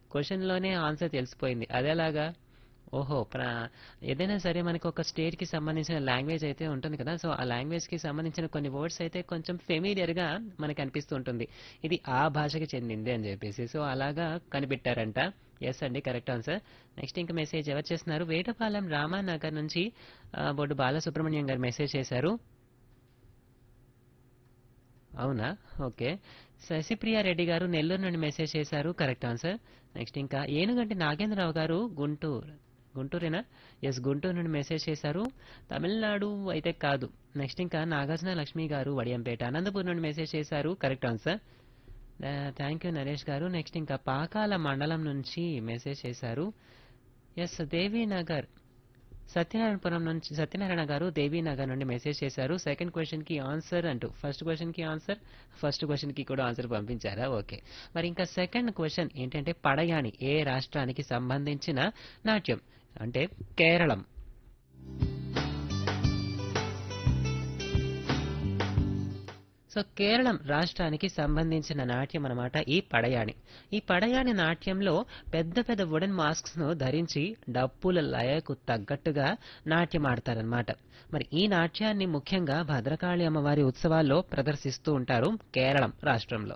క్వశ్చన్‌లోనే answer తెలిసిపోయింది. అదెలాగా? ఓహో! ప్ర ఏదైనా సరే మనకు ఒక స్టేట్‌కి సంబంధించిన లాంగ్వేజ్ అయితే ఉంటుంది కదా! సో, ఆ లాంగ్వేజ్‌కి సంబంధించిన కొన్ని వర్డ్స్ అయితే కొంచెం ఫెమిలియర్‌గా మనకు అనిపిస్తూ ఉంటుంది. ఇది ఆ భాషకి చెందింది అని చెప్పేసి. సో, అలాగా కనిపెట్టారంట. యెస్ అండి. Correct answer. నెక్స్ట్ ఇంక మెసేజ్ ఎవరు చేస్తున్నారు? వేటపాలెం రామానగర్ నుంచి ఆహ్, బొడ్డు బాలసుబ్రహ్మణ్యం గారు మెసేజ్ చేశారు. అవునా? ఓకే. శశిప్రియ రెడ్డి గారు నెల్లూరు నుండి మెసేజ్ చేశారు. Correct answer. నెక్స్ట్ ఇంకా ఏనుగంటి నాగేంద్రరావు గారు గుంటూరు గుంటూరేనా? యెస్ గుంటూరు నుండి మెసేజ్ చేశారు. తమిళనాడు అయితే కాదు. నెక్స్ట్ ఇంకా నాగార్జున లక్ష్మి గారు వడియంపేట అనంతపురం నుండి మెసేజ్ చేశారు. Correct answer. Ah, thank you Naresh garu. Next ఇంకా పాకాల మండలం నుంచి మెసేజ్ చేశారు. యెస్ దేవీనగర్ సత్యనారాయణపురం నుంచి సత్యనారాయణ గారు దేవీనగర్ నుండి మెసేజ్ చేశారు. సెకండ్ క్వెషన్‌కి ఆన్సర్ అంటూ ఫస్ట్ క్వెషన్‌కి ఆన్సర్, ఫస్ట్ క్వెషన్‌కి కూడా ఆన్సర్ పంపించారా? ఓకే. మరి ఇంకా సెకండ్ క్వెషన్ ఏంటంటే పడయాణి ఏ రాష్ట్రానికి సంబంధించిన నాట్యం? అంటే కేరళం. సో, కేరళం రాష్ట్రానికి సంబంధించిన నాట్యం అన్నమాట ఈ పడయాణి. ఈ పడయాణి నాట్యంలో పెద్ద పెద్ద వుడెన్ మాస్క్స్‌ను ధరించి డప్పుల లయకు తగ్గట్టుగా నాట్యమాడతారనమాట. మరి ఈ నాట్యాన్ని ముఖ్యంగా భద్రకాళి అమ్మవారి ఉత్సవాల్లో ప్రదర్శిస్తూ ఉంటారు కేరళం రాష్ట్రంలో.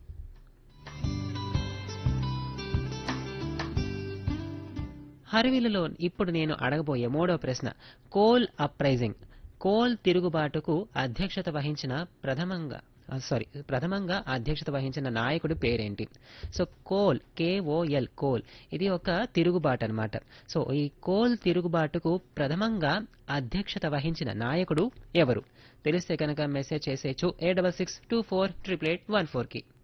హరివిల్లులో ఇప్పుడు నేను అడగబోయే మూడో ప్రశ్న కోల్ అప్రైజింగ్ కోల్ తిరుగుబాటుకు అధ్యక్షత వహించిన ప్రథమంగా ఆ, సారీ ప్రథమంగా అధ్యక్షత వహించిన నాయకుడి పేరేంటి సో కోల్ కేఓఎల్ కోల్ ఇది ఒక తిరుగుబాటు అన్నమాట సో ఈ కోల్ తిరుగుబాటుకు ప్రథమంగా అధ్యక్షత వహించిన నాయకుడు ఎవరు తెలిస్తే కనుక మెసేజ్ చేసేయచ్చు ఏ double six two four triple eight one ఫోర్కి